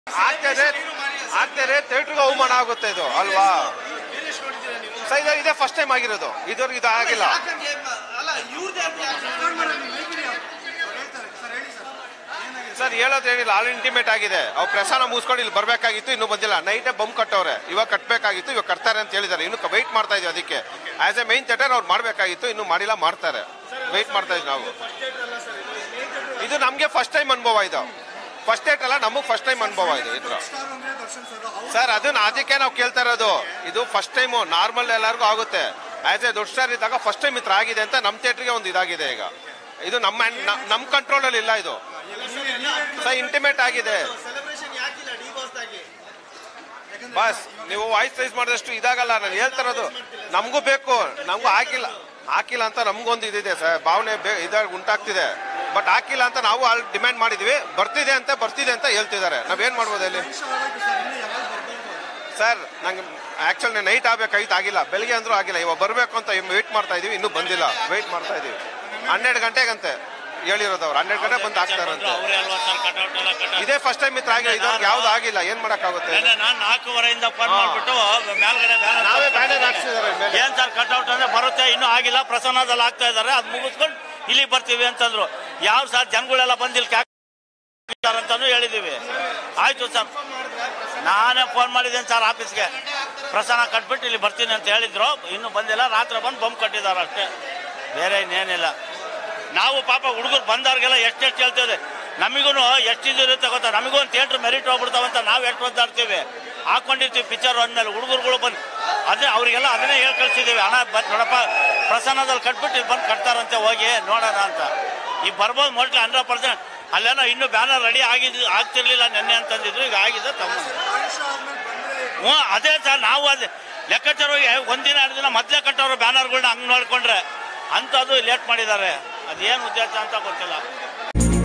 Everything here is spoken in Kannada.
ಆಗ್ತದೆ ಆಗ್ತದೆ ಥಿಯೇಟ್ರಿಗೆ ಅವಮಾನ ಆಗುತ್ತೆ ಇದು ಅಲ್ವಾ ಸರ್ ಇದು ಇದೇ ಫಸ್ಟ್ ಟೈಮ್ ಆಗಿರೋದು ಇದುವರೆಗೆ ಇದು ಆಗಿಲ್ಲ ಸರ್ ಹೇಳೋದು ಹೇಳಿಲ್ಲ ಆಲ್ ಇಂಟಿಮೇಟ್ ಆಗಿದೆ ಅವ್ರು ಪ್ರಸಾರ ಮುಗಿಸ್ಕೊಂಡು ಇಲ್ಲಿ ಬರ್ಬೇಕಾಗಿತ್ತು ಇನ್ನು ಬಂದಿಲ್ಲ ನೈಟೇ ಬಂಪ್ ಕಟ್ಟವ್ರೆ ಇವಾಗ ಕಟ್ಟಬೇಕಾಗಿತ್ತು ಇವಾಗ ಕಟ್ತಾರೆ ಅಂತ ಹೇಳಿದ್ದಾರೆ ಇನ್ನು ವೆಯ್ಟ್ ಮಾಡ್ತಾ ಇದೀವಿ ಅದಕ್ಕೆ ಆಸ್ ಎ ಮೈನ್ ಥಿಯೇಟರ್ ಅವ್ರು ಮಾಡಬೇಕಾಗಿತ್ತು ಇನ್ನು ಮಾಡಿಲ್ಲ ಮಾಡ್ತಾರೆ ವೆಯ್ಟ್ ಮಾಡ್ತಾ ಇದ್ವಿ ನಾವು ಇದು ನಮಗೆ ಫಸ್ಟ್ ಟೈಮ್ ಅನುಭವ ಇದು ಫಸ್ಟ್ ಡೇಟ್ ಅಲ್ಲ ನಮಗೆ ಫಸ್ಟ್ ಟೈಮ್ ಅನುಭವ ಇದು ಇದ್ರ ಸರ್ ಅದನ್ನ ಅದಕ್ಕೆ ನಾವು ಕೇಳ್ತಾ ಇರೋದು ಇದು ಫಸ್ಟ್ ಟೈಮು ನಾರ್ಮಲ್ ಎಲ್ಲರಿಗೂ ಆಗುತ್ತೆ ಆಸ್ ಎ ದೊಡ್ಡ ಸ್ಟಾರ್ ಇದ್ದಾಗ ಫಸ್ಟ್ ಟೈಮ್ ಇತ್ರ ಆಗಿದೆ ಅಂತ ನಮ್ಮ ಥಿಯೇಟ್ರಿಗೆ ಒಂದು ಇದಾಗಿದೆ ಈಗ ಇದು ನಮ್ಮ ನ- ನಮ್ಮ ಕಂಟ್ರೋಲ್ ಅಲ್ಲಿ ಇಲ್ಲ ಇದು ಸರ್ ಇಂಟಿಮೇಟ್ ಆಗಿದೆ ಬಸ್ ನೀವು ವಾಯ್ಸ್ ರೈಸ್ ಮಾಡಿದಷ್ಟು ಇದಾಗಲ್ಲ ನಾನು ಹೇಳ್ತಾ ಇರೋದು ನಮಗೂ ಬೇಕು ನಮಗೂ ಹಾಕಿಲ್ಲ ಹಾಕಿಲ್ಲ ಅಂತ ನಮಗೊಂದು ಇದಿದೆ ಸರ್ ಭಾವನೆ ಬೇ ಇದಾಗ ಉಂಟಾಗ್ತಿದೆ ಬಟ್ ಹಾಕಿಲ್ಲ ಅಂತ ನಾವು ಅಲ್ಲಿ ಡಿಮ್ಯಾಂಡ್ ಮಾಡಿದ್ವಿ ಬರ್ತಿದೆ ಅಂತ ಬರ್ತಿದೆ ಅಂತ ಹೇಳ್ತಿದ್ದಾರೆ ನಾವೇನ್ ಮಾಡ್ಬೋದು ಅಲ್ಲಿ ಸರ್ ನಂಗೆ ಆಕ್ಚುಲಿ ನೈಟ್ ಆಗ್ಬೇಕಾಗಿತ್ತು ಆಗಿಲ್ಲ ಬೆಳಿಗ್ಗೆ ಅಂದ್ರೂ ಆಗಿಲ್ಲ ಇವಾಗ ಬರಬೇಕು ಅಂತ ವೇಟ್ ಮಾಡ್ತಾ ಇದೀವಿ ಇನ್ನೂ ಬಂದಿಲ್ಲ ವೇಟ್ ಮಾಡ್ತಾ ಇದೀವಿ ಹನ್ನೆರಡು ಗಂಟೆಗಂತೆ ಹೇಳಿರೋದು ಅವ್ರು ಹನ್ನೆರಡು ಗಂಟೆ ಬಂದು ಹಾಕ್ತಾರಂತೆ ಅವರೇ ಅಲ್ವಾ ಸರ್ ಕಟೌಟ್ ಎಲ್ಲ ಕಟ ಇದೇ ಫಸ್ಟ್ ಟೈಮ್ ಇತ್ತು ಆಗಿಲ್ಲ ಇದ್ರಿಗೆ ಯಾವ್ದು ಆಗಿಲ್ಲ ಏನ್ ಮಾಡಕ್ಕಾಗುತ್ತೆ ನಾನು ನಾಲ್ಕೂವರೆಯಿಂದ ಫೋನ್ ಮಾಡ್ಬಿಟ್ಟು ಮೇಲ್ಗಡೆ ಬ್ಯಾನರ್ ನಾವೇ ಬ್ಯಾನರ್ ಹಾಕ್ಸಿದಾರೆ ಮೇಲೆ ಏನ್ ಸರ್ ಕಟ್ಔಟ್ ಅಂದ್ರೆ ಬರುತ್ತೆ ಇನ್ನೂ ಆಗಿಲ್ಲ ಪ್ರಸನ್ನದಲ್ಲಿ ಆಗ್ತಾ ಇದಾರೆ ಅದ್ ಮುಗಿಸ್ಕೊಂಡು ಇಲ್ಲಿಗೆ ಬರ್ತೀವಿ ಅಂತಂದ್ರು ಯಾವ ಸರ್ ಜನಗಳೆಲ್ಲ ಬಂದು ಇಲ್ಲಿ ಕ್ಯಾಕ್ ಅಂತಾನು ಹೇಳಿದೀವಿ ಆಯ್ತು ಸರ್ ನಾನೇ ಫೋನ್ ಮಾಡಿದ್ದೇನೆ ಸರ್ ಆಫೀಸ್ಗೆ ಪ್ರಸನ್ನ ಕಟ್ಬಿಟ್ಟು ಇಲ್ಲಿ ಬರ್ತೀನಿ ಅಂತ ಹೇಳಿದ್ರು ಇನ್ನು ಬಂದಿಲ್ಲ ರಾತ್ರಿ ಬಂದು ಬಂಬ್ ಕಟ್ಟಿದ್ದಾರೆ ಅಷ್ಟೇ ಬೇರೆ ಇನ್ನೇನಿಲ್ಲ ನಾವು ಪಾಪ ಹುಡುಗರು ಬಂದವ್ರಿಗೆಲ್ಲ ಎಷ್ಟೆಷ್ಟು ಹೇಳ್ತೇವೆ ನಮಗೂ ಎಷ್ಟು ಇದು ಇರುತ್ತೆ ಗೊತ್ತಾ ನಮಗೂ ಒಂದು ಥಿಯೇಟ್ರ್ ಮೆರಿಟ್ ಹೋಗ್ಬಿಡ್ತಾವಂತ ನಾವು ಎಷ್ಟು ಒದ್ದಾಡ್ತೀವಿ ಹಾಕೊಂಡಿರ್ತೀವಿ ಪಿಕ್ಚರ್ ಅಂದ್ಮೇಲೆ ಹುಡುಗರುಗಳು ಬಂದು ಅದೇ ಅವರಿಗೆಲ್ಲ ಅದನ್ನೇ ಹೇಳಿ ಕಳ್ಸಿದ್ದೀವಿ ಹಣ ಬಂದು ನೋಡಪ್ಪ ಪ್ರಸನ್ನದಲ್ಲಿ ಕಟ್ಬಿಟ್ಟು ಇಲ್ಲಿ ಬಂದು ಕಟ್ತಾರಂತೆ ಹೋಗಿ ನೋಡೋಣ ಅಂತ ಈಗ ಬರ್ಬೋದು ಮೋಸ್ಟ್ಲಿ ಹಂಡ್ರೆಡ್ ಪರ್ಸೆಂಟ್ ಅಲ್ಲೇನೋ ಇನ್ನೂ ಬ್ಯಾನರ್ ರೆಡಿ ಆಗಿದ್ದು ಆಗ್ತಿರ್ಲಿಲ್ಲ ನೆನ್ನೆ ಅಂತಂದಿದ್ರು ಈಗ ಆಗಿದೆ ತಮ್ಮ ಹ್ಞೂ ಅದೇ ಸರ್ ನಾವು ಅದೇ ಲೆಕ್ಕಾಚಾರ ಹೋಗಿ ಒಂದಿನ ಎರಡು ದಿನ ಮೊದಲೇ ಕಟ್ಟೋರು ಬ್ಯಾನರ್ಗಳನ್ನ ಹಂಗೆ ನೋಡ್ಕೊಂಡ್ರೆ ಅಂಥದ್ದು ಲೇಟ್ ಮಾಡಿದ್ದಾರೆ ಅದೇನು ಉದ್ದೇಶ ಅಂತ ಗೊತ್ತಿಲ್ಲ